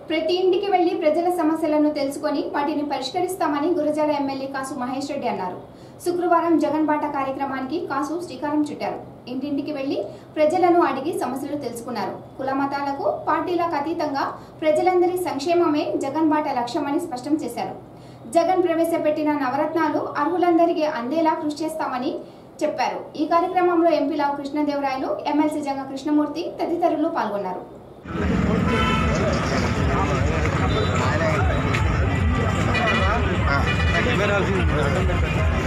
ప్రతి ఇంటికి వెళ్లి ప్రజల సమస్యలను తెలుసుకొని వాటిని పరిష్కరిస్తామని గురజాల ఎమ్మెల్యే కాసు మహేష్ రెడ్డి అన్నారు శుక్రవారం జగన్ బాట కార్యక్రమానికి కాసు శ్రీకారం చుట్టారు ఇంటింటికి వెళ్లి ప్రజలను అడిగి సమస్యలు తెలుసుకున్నారు కుల మతాలకు పార్టీలకు అతీతంగా ప్రజలందరి సంక్షేమమే జగన్ బాట లక్ష్యమని స్పష్టం చేశారు జగన్ ప్రవేశపెట్టిన నవరత్నాలు అర్హులందరికీ అందేలా కృషి చేస్తామని చెప్పారు ఈ కార్యక్రమంలో ఎంపీ లావు కృష్ణదేవరాయలు ఎమ్మెల్సీ జంగ కృష్ణమూర్తి తదితరులు పాల్గొన్నారు ఆ.